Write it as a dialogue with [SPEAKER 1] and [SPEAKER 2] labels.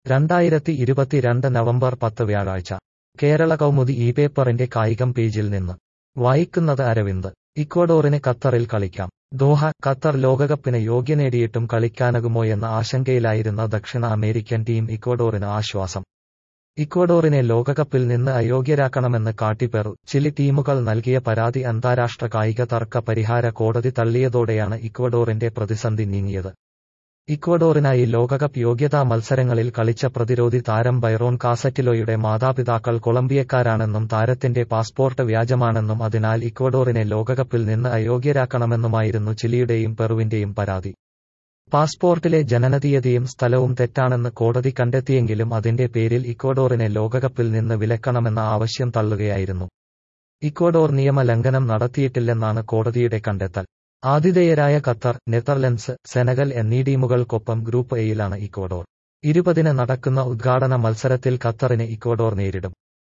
[SPEAKER 1] രണ്ടായിരത്തി ഇരുപത്തിരണ്ട് നവംബർ പത്ത് വ്യാഴാഴ്ച കേരള കൗമുദി ഈ പേപ്പറിന്റെ കായികം പേജിൽ നിന്ന് വായിക്കുന്നത് അരവിന്ദ് ഇക്വഡോറിന് ഖത്തറിൽ കളിക്കാം ദോഹ ഖത്തർ ലോകകപ്പിന് യോഗ്യ നേടിയിട്ടും കളിക്കാനാകുമോയെന്ന ആശങ്കയിലായിരുന്ന ദക്ഷിണ അമേരിക്കൻ ടീം ഇക്വഡോറിന് ആശ്വാസം ഇക്വഡോറിനെ ലോകകപ്പിൽ നിന്ന് അയോഗ്യരാക്കണമെന്ന് കാട്ടിപ്പെറു ചിലി ടീമുകൾ നൽകിയ പരാതി അന്താരാഷ്ട്ര കായിക തർക്ക പരിഹാര കോടതി തള്ളിയതോടെയാണ് ഇക്വഡോറിന്റെ പ്രതിസന്ധി നീങ്ങിയത് ഇക്വഡോറിനായി ലോകകപ്പ് യോഗ്യതാ മത്സരങ്ങളിൽ കളിച്ച പ്രതിരോധി താരം ബൈറോൺ കാസറ്റിലോയുടെ മാതാപിതാക്കൾ കൊളംബിയക്കാരാണെന്നും താരത്തിന്റെ പാസ്പോർട്ട് വ്യാജമാണെന്നും അതിനാൽ ഇക്വഡോറിനെ ലോകകപ്പിൽ നിന്ന് അയോഗ്യരാക്കണമെന്നുമായിരുന്നു ചിലിയുടെയും പെറുവിന്റെയും പരാതി പാസ്പോർട്ടിലെ ജനനതീയതിയും സ്ഥലവും തെറ്റാണെന്ന് കോടതി കണ്ടെത്തിയെങ്കിലും അതിന്റെ പേരിൽ ഇക്വഡോറിനെ ലോകകപ്പിൽ നിന്ന് വിലക്കണമെന്ന ആവശ്യം തള്ളുകയായിരുന്നു ഇക്വഡോർ നിയമ ലംഘനം നടത്തിയിട്ടില്ലെന്നാണ് കോടതിയുടെ കണ്ടെത്തൽ ആതിഥേയരായ ഖത്തർ നെതർലൻഡ്സ് സെനഗൽ എന്നീ ടീമുകൾക്കൊപ്പം ഗ്രൂപ്പ് എയിലാണ് ഇക്വഡോർ ഇരുപതിന് നടക്കുന്ന ഉദ്ഘാടന മത്സരത്തിൽ ഖത്തറിനെ ഇക്വഡോർ നേരിടും